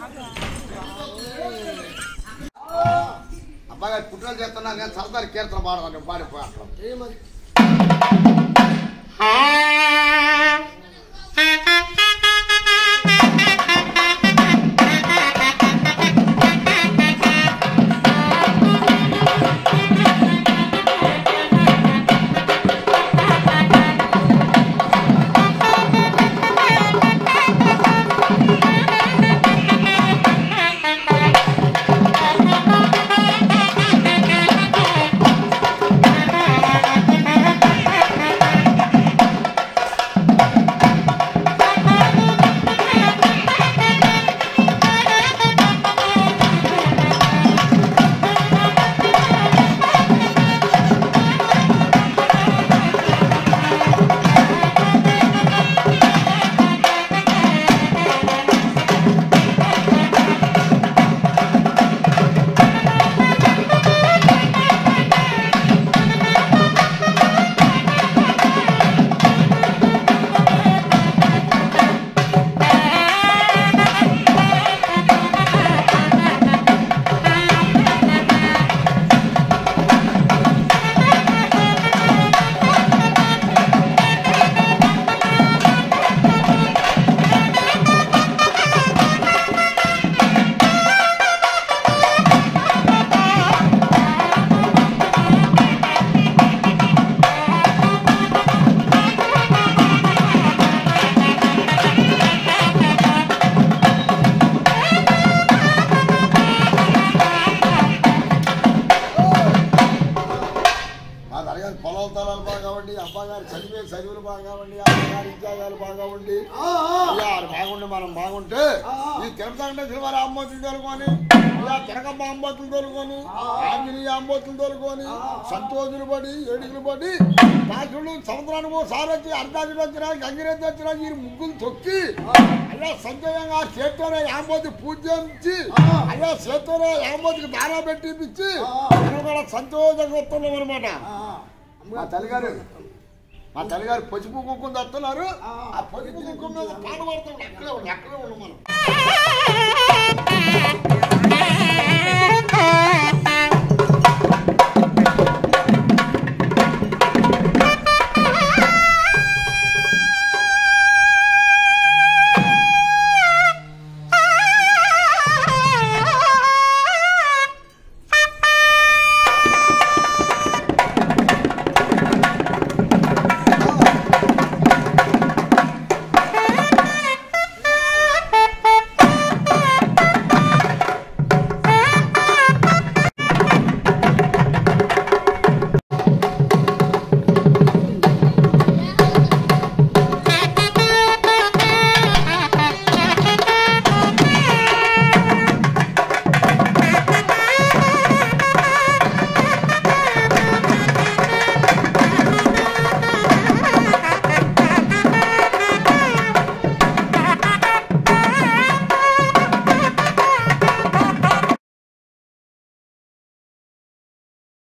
అబ్బాయి పుట్టిన చేస్తున్నా కానీ సరదారి కీర్తన పాడదాను పాడిపోయి అక్కడ ఏమది మా తరగతి పొలాల తలాలు బాగా ఉండి అబ్బగారు చదివే చదువులు బాగా ఉండి అమ్మగారి ఉద్యోగాలు బాగా ఉండి అయ్యా అది బాగుండి మనం బాగుంటే ఈ తిరుపతి సినిమాలు అమ్మోతులు తోలుకొని ఇలా తిరగమ్మ అమ్మోతులు తోలుకొని ఆంజనేయ అమ్మోతులు తోలుకొని సంతోషులు పడి ఏడుగులు పడి రాష్ట్రులు సముద్రానికి సారి వచ్చి అర్ధాజులు వచ్చినా గంగిరెద్దు వచ్చినా ఈ ముగ్గులు తొక్కి అయ్యా సంజయంగా చేత్తోనే ఆంబోతి పూజించి అయ్యా చేత్తోనే ఆంబోతికి దానా పెట్టి ఇప్పించి మనం కూడా సంతోషంగా వస్తున్నాం అనమాట మా తల్లిగారు మా తల్లిగారు పసుపు కుంకుమ తస్తున్నారు ఆ పసుపు కుంకుమ మీద పాట పడతాం అక్కడే ఉండి అక్కడే ఉండి మనం ఆ